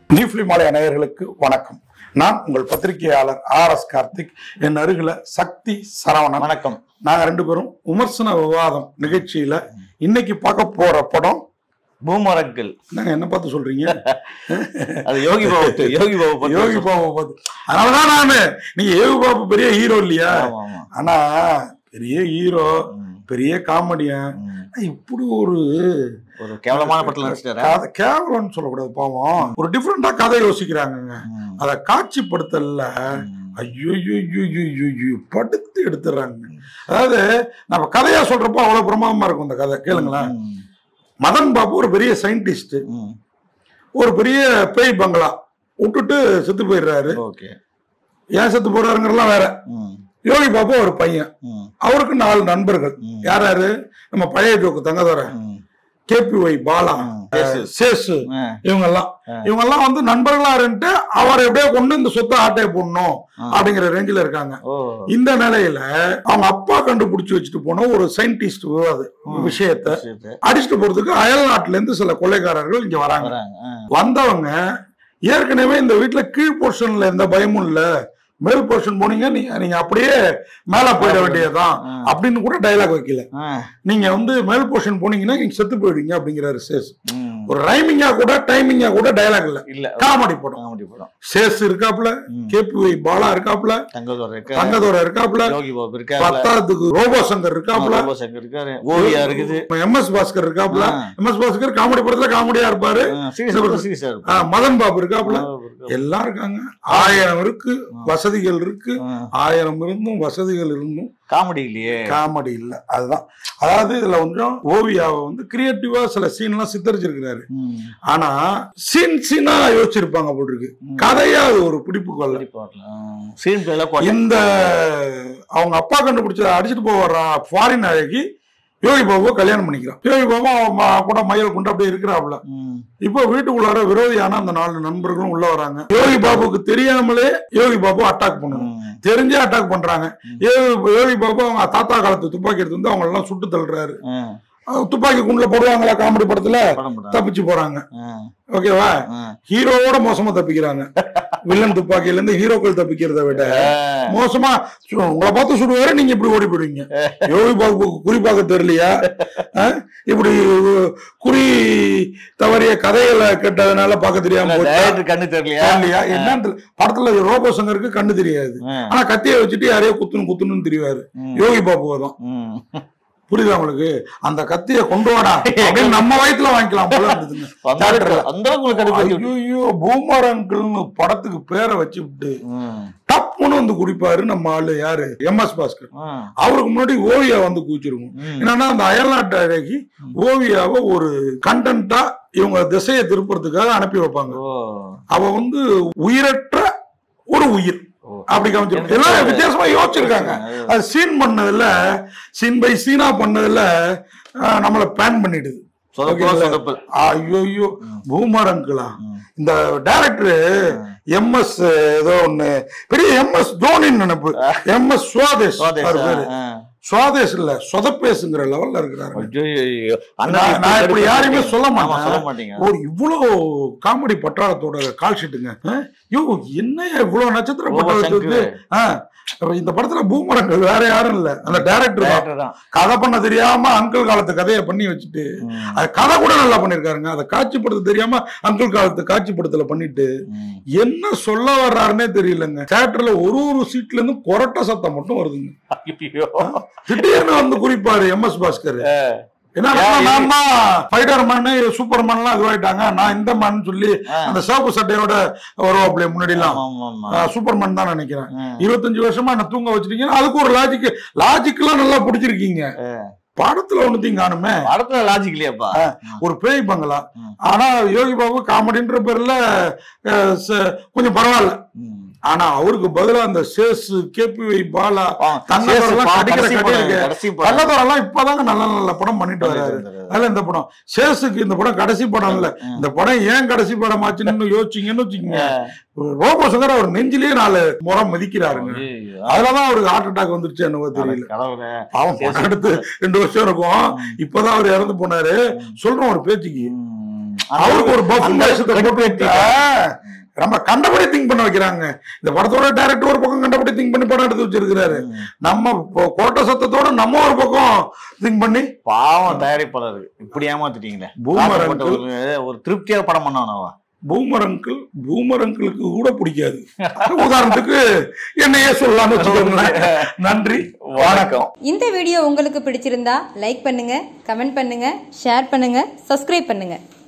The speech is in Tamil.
நீஃப்லி மாலை நேயர்களுக்கு வணக்கம் நான் உங்கள் பத்திரிகையாளர் ஆர் எஸ் கார்த்திக் என் அருகில சக்தி சரவணன் வணக்கம் நாங்க ரெண்டு பேரும் விமர்சன விவாதம் நிகழ்ச்சியில இன்னைக்கு பார்க்க போற படம் பூமரங்கள் நாங்க என்ன பார்த்து சொல்றீங்க அது யோகி பாபு யோகி பாபு பத்தி யோகி பாபு பார்த்து அதனாலதான் நானு நீங்க யோகி பாபு பெரிய ஹீரோ இல்லையா ஆமா, ஆமா. ஆனா பெரிய ஹீரோ ம், பெரிய காமெடியன் ம். இப்படி ஒரு ஒரு கேவலமான படத்துல நடிச்சிட்டாரா கதை கேவலம்னு சொல்லக்கூடாது பாவம் ஒரு டிஃப்ரெண்டா கதை யோசிக்கிறாங்கங்க ம், அத காட்சிப்படுத்தல ம். ஐயோ படுத்து எடுத்துறாங்க அதாவது நம்ம கதையா சொல்றப்போ அவ்வளவு பிரமாதமா இருக்கும் இந்த கதை கேளுங்களேன் ம், மதன் பாபு ஒரு பெரிய சயின்டிஸ்ட் ம். ஒரு பெரிய பேய் பங்களா விட்டுட்டு செத்து போயிடுறாரு ஓகே ஏன் செத்து போறாருங்கிறலாம் வேற ம், யோகி பாபு ஒரு பையன் ம், அவருக்கு நாலு நண்பர்கள் ம். யார் யாரு நம்ம பழைய ஜோக்கு தங்கதோர ம். கேபிஒய் பாலா ம். சேசு. சேசு ஆ, இவங்க எல்லாம் ஆ. இவங்க எல்லாம் வந்து நண்பர்களா இருந்துட்டு அவர் எப்படியோ கொண்டு இந்த சொத்தை ஆட்டையை போடணும் ஆ. அப்படிங்கிற ரேஞ்சில இருக்காங்க ஓ இந்த நிலையில அவங்க அப்பா கண்டுபிடிச்சு வச்சுட்டு போன ஒரு சயின்டிஸ்ட் விவாத ம். விஷயத்த சரி. அடிச்சுட்டு போறதுக்கு அயல் நாட்டுல இருந்து சில கொள்ளைக்காரர்கள் இங்க வராங்க வராங்க. ஆ. வந்தவங்க ஏற்கனவே இந்த வீட்டுல கீழ் போர்ஷன்ல எந்த பயமும் இல்ல மேல் போர்ஷன் போனீங்க நீங்க நீங்க அப்படியே மேல போயிட வேண்டியதுதான் ஆ. அப்படின்னு கூட டைலாக் வைக்கல ஆ. நீங்க வந்து மேல் போர்ஷன் போனீங்கன்னா நீங்க செத்து போயிடுவீங்க அப்படிங்கிறாரு சேஸ் ம். ஒரு ரைமிங்கா கூட டைமிங்கா கூட டைலாக் இல்ல இல்ல காமெடி படம் காமெடி படம் சேஸ் இருக்காப்ல ம். கேபிஒய் பாலா இருக்காப்ல தங்கதோர இருக்கா தங்கதோர இருக்காப்ல யோகி பாபு இருக்காரு பத்தாவதுக்கு ரோபோ சங்கர் இருக்காப்ல சங்கர் இருக்காரு ஓவியா இருக்குது எம் எஸ் பாஸ்கர் இருக்காப்ல ஆ. எம் எஸ் பாஸ்கர் காமெடி படத்துல காமெடியா இருப்பாரு ஆ, சீரியஸா சீரியஸா ஆ, மதன் பாபு இருக்காப்ல இருப்பாரு எல்லாம் இருக்காங்க ஆயிரம் இருக்கு வசதிகள் இருக்கு ஆ. ஆயிரம் இருந்தும் வசதிகள் இருந்தும் காமெடி இல்லையே காமெடி இல்ல அதுதான் அதாவது இதுல கொஞ்சம் ஓவியாவை வந்து கிரியேட்டிவா சில சீன் எல்லாம் சித்தரிச்சிருக்கிறாரு ம். ஆனா சீன் சீனா யோசிச்சிருப்பாங்க போல் இருக்கு ம். கதையா அது ஒரு பிடிப்பு கொள்ள சரி, பாக்கலாம். ஆ. சீன் பேர்ல போட்டேன் இந்த அவங்க அப்பா கண்டுபிடிச்ச அடிச்சுட்டு போற ஃபாரின் அழகி யோகி பாபுவை கல்யாணம் பண்ணிக்கிறான் யோகி பாபு அவன் ம- கூட மயில் கொண்டு அப்படியே இருக்கிறாப்ல ம். இப்போ வீட்டுக்குள்ளார விரோதியான அந்த நாலு நண்பர்களும் உள்ள வராங்க யோகி பாபுக்கு தெரியாமலே யோகி பாபு அட்டாக் பண்ணணும் ம். தெரிஞ்சே அட்டாக் பண்றாங்க ம். யோகி யோகி பாபு அவங்க தாத்தா காலத்து துப்பாக்கி எடுத்து வந்து அவங்க எல்லாம் சுட்டு தள்ளுறாரு ஆ. அவங்க துப்பாக்கி குண்டுல போடுவாங்களா காமெடி படத்துல படம் படம். தப்பிச்சு போறாங்க ஆ. ஓகேவா ஆ. ஹீரோவோட மோசமா தப்பிக்கிறாங்க வில்லன் துப்பாக்கில இருந்து ஹீரோக்கள் தப்பிக்கிறத விட ஆ. மோசமா சு- உங்களை பார்த்து சுடுவாரு நீங்க இப்படி ஓடி போயிடுவீங்க யோகி பாபு குறி பார்க்க தெரியலையா ஆ? இப்படி குறி தவறிய கதைகளை கேட்டதுனால பார்க்க தெரியாம இல்ல, போச்சா? director கண்ணு தெரியலையா தெரியலையா என்னன்னு தெரியல. படத்துல ரோபோ சங்கருக்கு கண்ணு தெரியாது ஆ. ஆனா கத்தியை வச்சுட்டு யாரையோ குத்துணும் குத்துணும்னு தெரிவாரு ம். யோகி பாபுவை தான் ம். புரியுதா உங்களுக்கு அந்த கத்தியை கொண்டு வாடா அப்படின்னு நம்ம வயித்துல வாங்கிக்கலாம் போல இருந்ததுங்க அந்த அளவுக்கு- அந்த அளவுக்கு உங்களுக்கு கடுப்பு ஏத்தி விட்டு- ஐயோ பூமரங்கள்னு படத்துக்கு பேரை வச்சு விட்டு ம். டப்புன்னு வந்து குடிப்பாரு நம்ம ஆளு யாரு எம் எஸ் பாஸ்கர் ஆ. அவருக்கு முன்னாடி ஓவியா வந்து குதிச்சிருக்கும் ம். என்னன்னா அந்த அயல்நாட்டு அழகி ஓவியாவை ஒரு கண்டென்ட்டா இவங்க திசையை திருப்புறதுக்காக அனுப்பி வைப்பாங்க ஓ. அவ வந்து உயிரற்ற ஒரு உயிர் ஓ. அப்படி காமிச்சிருக்கும் எனக்கு எல்லாம் அது- வித்தியாசமா யோசிச்சிருக்காங்க அது- அது சீன் பண்ணதுல சீன் பை சீனா பண்ணதுல ஆஹ், நம்மள பிளான் பண்ணிடுது சொதப்பல், ஓகேங்களா? சொதப்பல். ஐயோ ம். பூமரங்களா ம். இந்த டைரக்டர் எம் எஸ் ஏதோ ஒண்ணு பெரிய எம் எஸ் தோனின்னு நினைப்பு எம் எஸ் சுவாதேஷ் சுவாதேஷ், அவர் பேரு ஆ. சுவாதேஷ் இல்ல சொதப்பேசுங்கிற லெவல்ல இருக்கிறாரு ஐயோ. அண்ணா நான் இப்படி நான் இப்படி கடுப்பு யாரையுமே சொல்ல ஆமா, மாட்டேன் சொல்ல மாட்டீங்க ஒரு இவ்வளவு காமெடி பட்டாளத்தோட கால் ஷீட்டுங்க யோ என்னையா இவ்வளவு நட்சத்திர ரோபோ பட்டாளத்துக்கு சங்கர். ஆ, அப்ப இந்த படத்துல பூமரங்கள் வேற யாரும் இல்ல அந்த டைரக்டர் தான் Director தான். கதை பண்ண தெரியாம அங்கிள் காலத்து கதையை பண்ணி வச்சுட்டு ம். அது கதை கூட நல்லா பண்ணிருக்காருங்க அதை காட்சிப்படுத்த தெரியாம அங்கிள் காலத்து காட்சிப்படுத்தல பண்ணிட்டு ம். என்ன சொல்ல வர்றாருன்னே தெரியலங்க தியேட்டர்ல ஒரு ஒரு சீட்ல இருந்து கொரட்ட சத்தம் மட்டும் வருதுங்க ஐயோ. திடீர்னு வந்து குறிப்பாரு எம் எஸ் பாஸ்கர் என்ன ஏன் நான் தான் ஸ்பைடர் மேன் சூப்பர் மேன்லாம் இதுவாயிட்டாங்க நான் இந்த மேன் சொல்லி ஆ. அந்த சிவப்பு சட்டையோட வருவாப்ல முன்னாடி எல்லாம் ஆமா, ஆமா, ஆமா. சூப்பர் மேன் தான் நினைக்கிறேன் ம். இருபத்தஞ்சு வருஷமா என்ன தூங்க வச்சிருக்கீங்க அதுக்கு ஒரு லாஜிக் லாஜிக் எல்லாம் நல்லா பிடிச்சிருக்கீங்க படத்துல ஒண்ணுத்தையும் காணுமே படத்துல லாஜிக் இல்லையாப்பா ஆ. ஒரு பேய் பங்களா ம். ஆனா யோகி பாபு காமெடின்ற பேர்ல அஹ், ச- கொஞ்சம் பரவாயில்ல ம். ஆனா அவருக்கு பதிலா அந்த சேஸ் கேபிஐ பாலா ஆ, தங்கதோரெல்லாம் சேசு பா- கடிக்கிற கடைசி கடி படம், இருக்கு. கடைசி படம். தங்கதோரெல்லாம் இப்பதாங்க நல்ல நல்ல படம் பண்ணிட்டு வராரு அதுல இந்த படம் சேசுக்கு இந்த படம் கடைசி படம் இல்ல ம். இந்த படம் ஏன் கடைசி படம் ஆச்சுன்னு யோசிச்சீங்கன்னு வச்சுக்கோங்க ஆ. ரோபோ சங்கர் அவர் நெஞ்சிலேயே நாலு முறை மதிக்கிறாருங்க ஐயோ. அதுலதான் அவருக்கு ஹார்ட் அட்டாக் வந்துருச்சு என்னவோ தெரியல கடவுளே. பாவம் சேசு. படம் எடுத்து ரெண்டு வருஷம் இருக்கும் இப்பதான் அவர் இறந்து போனாரு சொல்றோம் ஒரு பேச்சுக்கு ம். அவருக்கு ஒரு பஃப் அந்த வேஷத்தை போட்டு கடுப்பேத்தி. ஆ, நம்ம கண்டபடி திங்க் பண்ண வைக்கிறாங்க இந்த படத்தோட டைரக்டர் ஒரு பக்கம் கண்டபடி திங்க் பண்ணி படம் எடுத்து வச்சிருக்கிறாரு நம்ம இப்போ கோட்டை சத்தத்தோட நம்ம ஒரு பக்கம் திங்க் பண்ணி பாவம் தயாரிப்பாளர் இப்படி ஏமாத்திட்டீங்களே Boomer காசு போட்டு ஒரு- ஒரு திருப்தியா படம் பண்ணவனவா பூமர் அங்கிள் பூமர் அங்கிளுக்கு கூட பிடிக்காது உதாரணத்துக்கு என்னையே சொல்லலாம்னு வச்சுக்கோங்களேன் நன்றி வணக்கம் இந்த வீடியோ உங்களுக்கு பிடிச்சிருந்தா லைக் பண்ணுங்க கமெண்ட் பண்ணுங்க ஷேர் பண்ணுங்க சப்ஸ்கிரைப் பண்ணுங்க